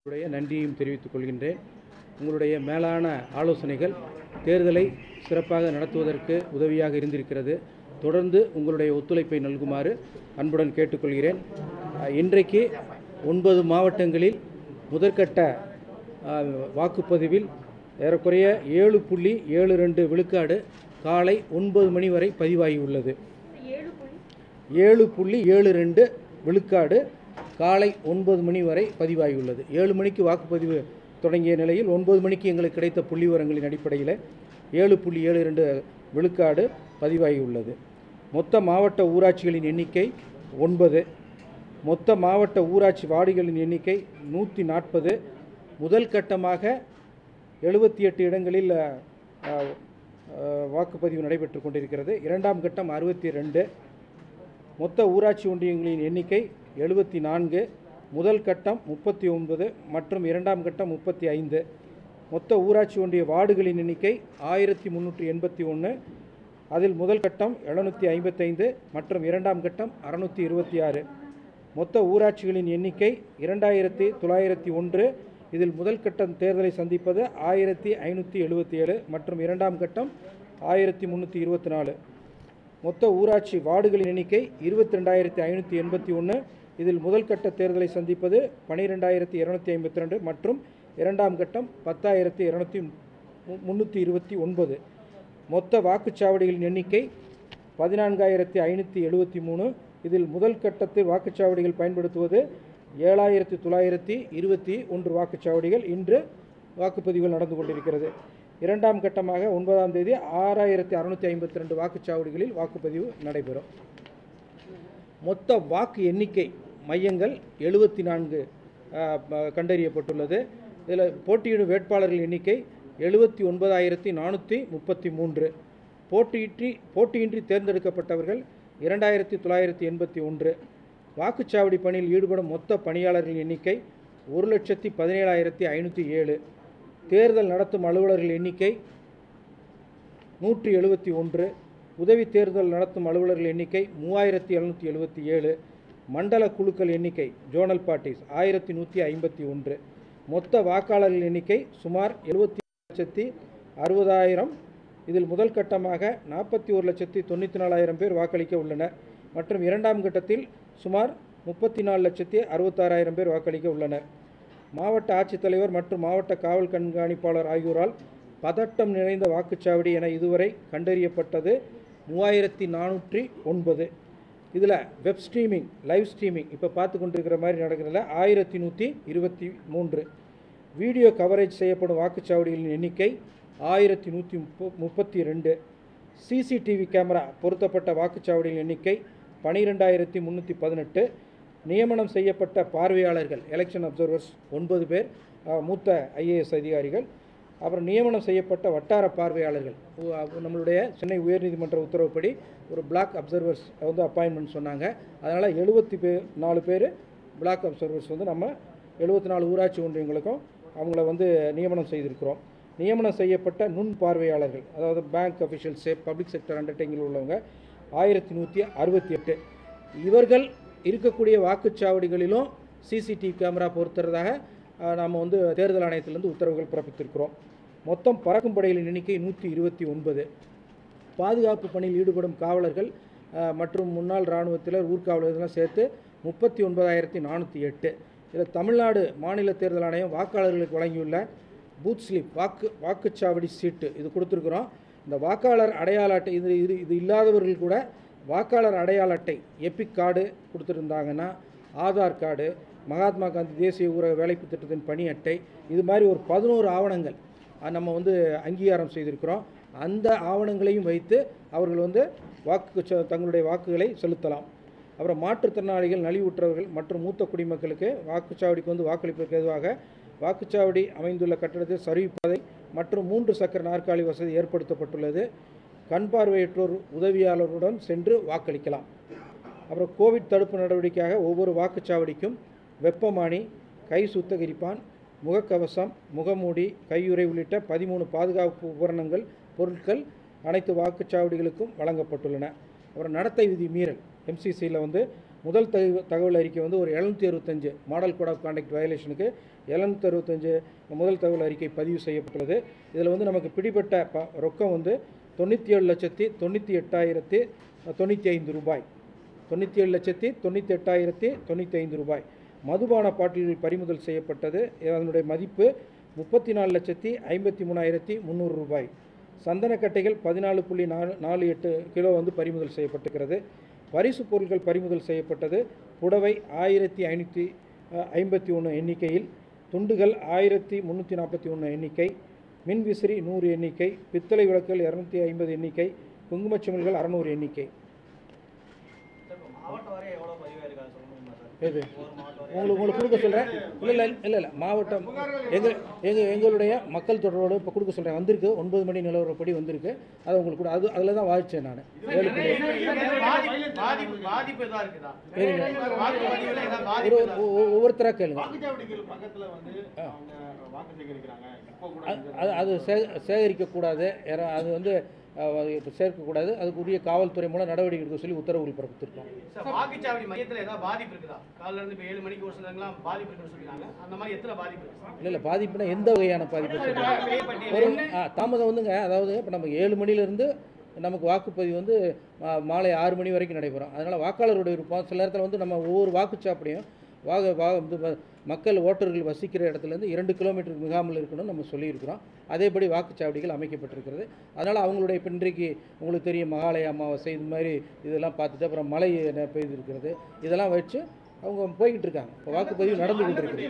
உடைய நன்றியையும் தெரிவித்துக் கொள்கின்றேன் உங்களுடைய மேலான ஆலோசனைகள் தேர்தலை சிறப்பாக நடத்துவதற்கு உதவியாக இருந்திருக்கிறது தொடர்ந்து உங்களுடைய ஒத்துழைப்பை நல்குமாறு அன்புடன் கேட்டுக்கொள்கிறேன் அஹ், இன்றைக்கு ஒன்பது மாவட்டங்களில் முதற்கட்ட அஹ், வாக்குப்பதிவில் ஏறக்குறைய ஏழு புள்ளி ஏழு ரெண்டு விழுக்காடு காலை ஒன்பது மணி வரை பதிவாகியுள்ளது ஏழு புள்ளி ஏழு ரெண்டு விழுக்காடு காலை ஒன்பது மணி வரை பதிவாகியுள்ளது ஏழு மணிக்கு வாக்குப்பதிவு தொடங்கிய நிலையில் ஒன்பது மணிக்கு எங்களுக்கு கிடைத்த புள்ளி விவரங்களின் அடிப்படையில் ஏழு புள்ளி ஏழு ரெண்டு விழுக்காடு பதிவாகியுள்ளது மொத்த மாவட்ட ஊராட்சிகளின் எண்ணிக்கை ஒன்பது மொத்த மாவட்ட ஊராட்சி வார்டுகளின் எண்ணிக்கை நூற்றி நாற்பது முதல் கட்டமாக எழுபத்தி எட்டு இடங்களில் அஹ், அஹ், வாக்குப்பதிவு நடைபெற்று கொண்டிருக்கிறது இரண்டாம் கட்டம் அறுபத்தி ரெண்டு மொத்த ஊராட்சி ஒன்றியங்களின் எண்ணிக்கை எழுபத்தி நான்கு முதல் கட்டம் முப்பத்தி ஒன்பது மற்றும் இரண்டாம் கட்டம் முப்பத்தி ஐந்து மொத்த ஊராட்சி ஒன்றிய வார்டுகளின் எண்ணிக்கை ஆயிரத்தி முந்நூற்றி எண்பத்தி ஒன்று அதில் முதல் கட்டம் எழுநூற்றி ஐம்பத்தைந்து மற்றும் இரண்டாம் கட்டம் அறுநூற்றி இருபத்தி ஆறு மொத்த ஊராட்சிகளின் எண்ணிக்கை இரண்டாயிரத்தி தொள்ளாயிரத்தி ஒன்று இதில் முதல் கட்டம் தேர்தலை சந்திப்பது ஆயிரத்தி ஐநூற்றி எழுபத்தி ஏழு மற்றும் இரண்டாம் கட்டம் ஆயிரத்தி முந்நூற்றி இருபத்தி நாலு மொத்த ஊராட்சி வார்டுகளின் எண்ணிக்கை இருபத்தி ரெண்டாயிரத்தி ஐநூற்றி எண்பத்தி ஒன்று இதில் முதல் கட்ட தேர்தலை சந்திப்பது பனிரெண்டாயிரத்தி இரநூத்தி ஐம்பத்தி ரெண்டு மற்றும் இரண்டாம் கட்டம் பத்தாயிரத்தி இரநூத்தி முந்நூற்றி இருபத்தி ஒன்பது மொத்த வாக்குச்சாவடிகளின் எண்ணிக்கை பதினான்காயிரத்தி ஐநூற்றி எழுபத்தி மூணு இதில் முதல் கட்டத்தில் வாக்குச்சாவடிகள் பயன்படுத்துவது ஏழாயிரத்தி தொள்ளாயிரத்தி இருபத்தி ஒன்று வாக்குச்சாவடிகள் இன்று வாக்குப்பதிவுகள் நடந்து கொண்டிருக்கிறது இரண்டாம் கட்டமாக ஒன்பதாம் தேதி ஆறாயிரத்தி அறுநூற்றி ஐம்பத்தி ரெண்டு வாக்குச்சாவடிகளில் வாக்குப்பதிவு நடைபெறும் மொத்த வாக்கு எண்ணிக்கை மையங்கள் எழுபத்தி நான்கு கண்டறியப்பட்டுள்ளது இதில் போட்டியிடும் வேட்பாளர்கள் எண்ணிக்கை எழுபத்தி ஒன்பதாயிரத்தி நானூற்றி முப்பத்தி மூன்று போட்டியின்றி போட்டியின்றி தேர்ந்தெடுக்கப்பட்டவர்கள் இரண்டாயிரத்தி தொள்ளாயிரத்தி எண்பத்தி ஒன்று வாக்குச்சாவடி பணியில் ஈடுபடும் மொத்த பணியாளர்கள் எண்ணிக்கை ஒரு லட்சத்தி பதினேழாயிரத்தி ஐநூற்றி ஏழு தேர்தல் நடத்தும் அலுவலர்கள் எண்ணிக்கை நூற்றி எழுபத்தி ஒன்று உதவி தேர்தல் நடத்தும் அலுவலர்கள் எண்ணிக்கை மூவாயிரத்தி எழுநூற்றி எழுபத்தி ஏழு மண்டல குழுக்கள் எண்ணிக்கை ஜோனல் பார்ட்டிஸ் ஆயிரத்தி நூற்றி ஐம்பத்தி ஒன்று மொத்த வாக்காளர்கள் எண்ணிக்கை சுமார் எழுபத்தி லட்சத்தி அறுபதாயிரம் இதில் முதல் கட்டமாக நாற்பத்தி ஒரு லட்சத்தி தொண்ணூற்றி நாலாயிரம் பேர் வாக்களிக்க உள்ளனர் மற்றும் இரண்டாம் கட்டத்தில் சுமார் முப்பத்தி நாலு லட்சத்தி அறுபத்தாறாயிரம் பேர் வாக்களிக்க உள்ளனர் மாவட்ட ஆட்சித்தலைவர் மற்றும் மாவட்ட காவல் கண்காணிப்பாளர் ஆகியோரால் பதட்டம் நிறைந்த வாக்குச்சாவடி என இதுவரை கண்டறியப்பட்டது மூவாயிரத்தி நானூற்றி ஒன்பது இதில் வெப் ஸ்ட்ரீமிங் லைவ் ஸ்ட்ரீமிங் இப்போ பார்த்து கொண்டிருக்கிற மாதிரி நடக்கிறதுல ஆயிரத்தி நூற்றி இருபத்தி மூன்று வீடியோ கவரேஜ் செய்யப்படும் வாக்குச்சாவடிகளின் எண்ணிக்கை ஆயிரத்தி நூற்றி முப்ப முப்பத்தி ரெண்டு சிசிடிவி கேமரா பொருத்தப்பட்ட வாக்குச்சாவடிகளின் எண்ணிக்கை பனிரெண்டாயிரத்தி முந்நூற்றி பதினெட்டு நியமனம் செய்யப்பட்ட பார்வையாளர்கள் எலெக்ஷன் அப்சர்வர்ஸ் ஒன்பது பேர் அஹ், மூத்த ஐஏஎஸ் அதிகாரிகள் அப்புறம் நியமனம் செய்யப்பட்ட வட்டார பார்வையாளர்கள் உ- அ- நம்மளுடைய சென்னை உயர்நீதிமன்ற உத்தரவுப்படி ஒரு பிளாக் அப்சர்வர்ஸ் வந்து அப்பாயின்மெண்ட் சொன்னாங்க அதனால் எழுபத்தி பே நாலு பேர் பிளாக் அப்சர்வர்ஸ் வந்து நம்ம எழுபத்தி நாலு ஊராட்சி ஒன்றியங்களுக்கும் அவங்கள வந்து நியமனம் செய்திருக்கிறோம் நியமனம் செய்யப்பட்ட நுண் பார்வையாளர்கள் அதாவது பேங்க் அஃபிஷியல்ஸு பப்ளிக் செக்டர் அண்டர்டேக்கிங்கில் உள்ளவங்க ஆயிரத்தி நூற்றி அறுபத்தி எட்டு இவர்கள் இருக்கக்கூடிய வாக்குச்சாவடிகளிலும் சிசிடிவி கேமரா பொருத்துறதாக அஹ், நாம் வந்து தேர்தல் ஆணையத்திலிருந்து உத்தரவுகள் பிறப்பித்திருக்கிறோம் மொத்தம் பறக்கும் படைகளின் எண்ணிக்கை நூற்றி இருபத்தி ஒன்பது பாதுகாப்பு பணியில் ஈடுபடும் காவலர்கள் அஹ், மற்றும் முன்னாள் இராணுவத்தினர் ஊர்காவலர்கள்லாம் சேர்த்து முப்பத்தி ஒன்பதாயிரத்தி நானூற்றி எட்டு இதில் தமிழ்நாடு மாநில தேர்தல் ஆணையம் வாக்காளர்களுக்கு வழங்கியுள்ள பூத் ஸ்லிப் வாக்கு வாக்குச்சாவடி சீட்டு இது கொடுத்துருக்குறோம் இந்த வாக்காளர் அடையாள அட்டை இது இது இது இல்லாதவர்கள் கூட வாக்காளர் அடையாள அட்டை எபிக் கார்டு கொடுத்துருந்தாங்கன்னா ஆதார் கார்டு மகாத்மா காந்தி தேசிய ஊரக வேலைப்பு திட்டத்தின் பணி அட்டை இது மாதிரி ஒரு பதினோரு ஆவணங்கள் அஹ் நம்ம வந்து அங்கீகாரம் செய்திருக்கிறோம் அந்த ஆவணங்களையும் வைத்து அவர்கள் வந்து வாக்கு ச- தங்களுடைய வாக்குகளை செலுத்தலாம் அப்புறம் மாற்றுத்திறனாளிகள் நலிவுற்றவர்கள் மற்றும் மூத்த குடிமக்களுக்கு வாக்குச்சாவடிக்கு வந்து வாக்களிப்பதற்கு எதுவாக வாக்குச்சாவடி அமைந்துள்ள கட்டடத்தில் சரிவுப்பாதை மற்றும் மூன்று சக்கர நாற்காலி வசதி ஏற்படுத்தப்பட்டுள்ளது கண் பார்வையற்றோர் உதவியாளருடன் சென்று வாக்களிக்கலாம் அப்புறம் கோவிட் தடுப்பு நடவடிக்கையாக ஒவ்வொரு வாக்குச்சாவடிக்கும் வெப்பமானி கை சுத்தகரிப்பான் முகக்கவசம் முகமூடி கையுறை உள்ளிட்ட பதிமூணு பாதுகாப்பு உபகரணங்கள் பொருட்கள் அனைத்து வாக்குச்சாவடிகளுக்கும் வழங்கப்பட்டுள்ளன அப்புறம் நடத்தை விதி மீறல் எம்சிசியில் வந்து முதல் தகவல் தகவல் அறிக்கை வந்து ஒரு எழுநூற்றி அறுபத்தஞ்சு மாடல் கோட் ஆஃப் கான்டக்ட் வயலேஷனுக்கு எழுநூற்றி அறுபத்தஞ்சு முதல் தகவல் அறிக்கை பதிவு செய்யப்பட்டுள்ளது இதில் வந்து நமக்கு பிடிபட்ட ப ரொக்கம் வந்து தொண்ணூற்றி ஏழு லட்சத்தி தொண்ணூற்றி எட்டாயிரத்தி தொண்ணூற்றி ஐந்து ரூபாய் தொண்ணூற்றி ஏழு லட்சத்தி தொண்ணூற்றி எட்டாயிரத்தி தொண்ணூற்றி ஐந்து ரூபாய் மதுபான பாட்டில்கள் பறிமுதல் செய்யப்பட்டது அதனுடைய மதிப்பு முப்பத்தி நாலு லட்சத்தி ஐம்பத்தி மூணாயிரத்தி முந்நூறு ரூபாய் சந்தனக்கட்டைகள் பதினாலு புள்ளி நாலு நாலு எட்டு கிலோ வந்து பறிமுதல் செய்யப்பட்டிருக்கிறது பரிசு பொருட்கள் பறிமுதல் செய்யப்பட்டது புடவை ஆயிரத்தி ஐநூற்றி ஐம்பத்தி ஒன்று எண்ணிக்கையில் துண்டுகள் ஆயிரத்தி முந்நூற்றி நாற்பத்தி ஒன்று எண்ணிக்கை மின் விசிறி நூறு எண்ணிக்கை பித்தளை விளக்குகள் இரநூத்தி ஐம்பது எண்ணிக்கை குங்குமச்சிமிழ்கள் அறநூறு எண்ணிக்கை மாவட்ட வாரியம் எவ்வளோ பதிவாக இருக்கா சொல்ல முடியுமா சார் எது உங்களுக்கு உங்களுக்கு கொடுக்க சொல்கிறேன் இல்லை இல்லை இல்லை இல்லை மாவட்டம் எங்கள் எங்கள் எங்களுடைய மக்கள் தொடர்போடு இப்போ கொடுக்க சொல்கிறேன் வந்திருக்கு ஒன்பது மணி நிலவரப்படி வந்திருக்கு அதை உங்களுக்கு கூட அது அதில் தான் வாதிச்சேன் நான் ஏழு புள்ளி பாதிப்பு பாதிப்பு பாதிப்பு எதா இருக்குதா சரிங்க. வாக்கு பதிவுல ஏதாவது ஒரு பாதிப்பு ஒரு- ஒ- ஒவ்வொருத்தராக கேளுங்க வாக்குச்சாவடிகள் பக்கத்துல வந்து அவங்க வாக்கு சேகரிக்கிறாங்க இப்போ கூட அது- அது அது சே சேகரிக்கக்கூடாது யாரா- அது வந்து அஹ், இப்போ சேர்க்கக்கூடாது அதுக்குரிய காவல்துறை மூலம் நடவடிக்கை எடுக்க சொல்லி உத்தரவுகள் பிறப்பித்திருக்கோம் சார் வாக்குச்சாவடி மையத்தில் ஏதாவது பாதிப்பு இருக்குதா காலைல இருந்து இப்போ ஏழு மணிக்கு ஒரு சிலங்களாம் பாதிப்பு இருக்குன்னு சொல்லிருக்காங்க அந்த மாதிரி எத்தனை பாதிப்பு இருக்கு சார் இல்லை இல்லை பாதிப்புனா எந்த வகையான பாதிப்பு சொல்றீங்க? பெரிய பட்டியல் ஒரு ஆ, தாமதம் வந்துங்க அதாவது இப்போ நம்ம ஏழு மணிலேருந்து நமக்கு வாக்குப்பதிவு வந்து மா- மாலை ஆறு மணி வரைக்கும் நடைபெறும் அதனால் வாக்காளருடைய விருப்பம் சில நேரத்தில் வந்து நம்ம ஒவ்வொரு வாக்குச்சாப்படியும் வாக வா வந்து வ- மக்கள் ஓட்டர்கள் வசிக்கிற இடத்துலேருந்து இரண்டு கிலோமீட்டருக்கு மிகாமல் இருக்கணும்னு நம்ம சொல்லியிருக்கிறோம் அதேபடி வாக்குச்சாவடிகள் அமைக்கப்பட்டிருக்கிறது அதனால் அவங்களுடைய இப்போ இன்றைக்கு உங்களுக்கு தெரியும் மகாலய அமாவாசை இது மாதிரி இதெல்லாம் பார்த்துட்டு அப்புறம் மழை நெ- பெய்திருக்கிறது இதெல்லாம் வச்சு அவங்க போய்கிட்டு இருக்காங்க இப்போ வாக்குப்பதிவு நடந்துகிட்டு இருக்குது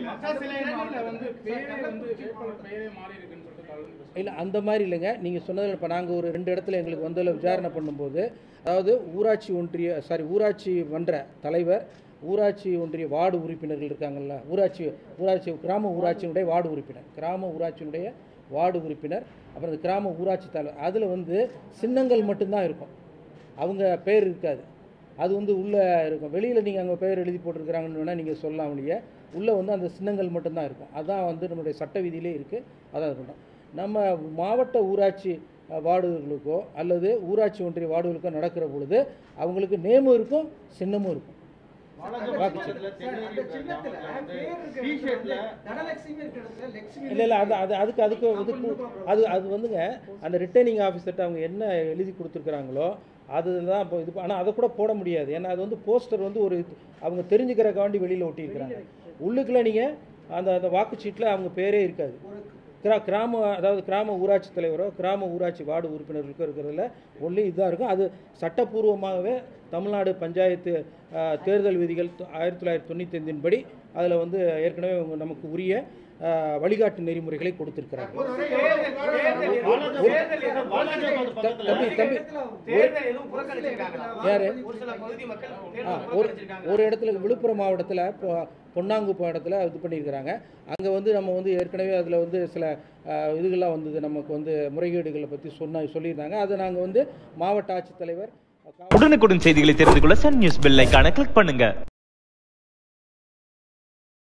இல்லை அந்த மாதிரி இல்லைங்க நீங்கள் சொன்னதில் இப்போ நாங்கள் ஒரு ரெண்டு இடத்துல எங்களுக்கு வந்ததில் விசாரணை பண்ணும்போது அதாவது ஊராட்சி ஒன்றிய சாரி ஊராட்சி மன்ற தலைவர் ஊராட்சி ஒன்றிய வார்டு உறுப்பினர்கள் இருக்காங்கல்ல ஊராட்சி ஊராட்சி கிராம ஊராட்சியினுடைய வார்டு உறுப்பினர் கிராம ஊராட்சியினுடைய வார்டு உறுப்பினர் அப்புறம் இந்த கிராம ஊராட்சி தலைவர் அதில் வந்து சின்னங்கள் மட்டும்தான் இருக்கும் அவங்க பேர் இருக்காது அது வந்து உள்ளே இருக்கும் வெளியில் நீங்கள் அங்கே பேர் எழுதி போட்டிருக்கிறாங்கன்னு வேணால் நீங்கள் சொல்லலாம் ஒழிய உள்ளே வந்து அந்த சின்னங்கள் மட்டும்தான் இருக்கும் அதான் வந்து நம்முடைய சட்ட விதியிலே இருக்குது அதான் இருக்கட்டும் நம்ம மாவட்ட ஊராட்சி அஹ், வார்டுகளுக்கோ அல்லது ஊராட்சி ஒன்றிய வார்டுகளுக்கோ நடக்கிற பொழுது அவங்களுக்கு நேமும் இருக்கும் சின்னமும் இருக்கும் வாக்குச்சாவடியில திருநெல்வேலி கிராமத்துல வந்து டிஷர்ட்ல இல்லை இல்லை அது அது அதுக்கு அதுக்கு இதுக்கு அது அது வந்துங்க அந்த ரிட்டர்னிங் ஆஃபீஸர்கிட்ட அவங்க என்ன எழுதி கொடுத்துருக்குறாங்களோ அதுதான் இப்போ இது ஆனால் அதை கூட போட முடியாது ஏன்னா அது வந்து போஸ்டர் வந்து ஒரு இது- அவங்க தெரிஞ்சுக்கிறக்காண்டி வெளியில் ஒட்டியிருக்கிறாங்க உள்ளுக்குள்ள நீங்கள் அந்த அந்த வாக்குச்சீட்டில் அவங்க பேரே இருக்காது கிரா கிராம அதாவது கிராம ஊராட்சி தலைவரோ கிராம ஊராட்சி வார்டு உறுப்பினர்களுக்கோ இருக்கிறதுல ஒன்லி இதுதான் இருக்கும் அது சட்டப்பூர்வமாகவே தமிழ்நாடு பஞ்சாயத்து அஹ், தேர்தல் விதிகள் தொ- ஆயிரத்தி தொள்ளாயிரத்தி தொண்ணூற்றி ஐந்தின் படி அதில் வந்து ஏற்கனவே அவங்க நமக்கு உரிய அஹ், வழிகாட்டு நெறிமுறைகளை கொடுத்திருக்கிறாங்க தேர்தல் எதுவும் பக்கத்துல தம்பி தம்பி தேர்தல் எதுவும் புறக்கணிச்சிருக்காங்களா யாரு? ஒரு சில பகுதி மக்கள் ஆ, தேர்தல் ஒரு புறக்கணிச்சிருக்காங்க ஒரு இடத்துல விழுப்புரம் மாவட்டத்தில் இப்போ பொன்னாங்குப்பம் இடத்துல இது பண்ணியிருக்கிறாங்க அங்கே வந்து நம்ம வந்து ஏற்கனவே அதில் வந்து சில அஹ், இதுகள்லாம் வந்தது நமக்கு வந்து முறைகேடுகளை பற்றி சொன்ன சொல்லியிருந்தாங்க அதை நாங்கள் வந்து மாவட்ட ஆட்சித்தலைவர் உடனுக்குடன் செய்திகளை தெரிந்து கொள்ள சன் நியூஸ் பெல் ஐகானை கிளிக் பண்ணுங்க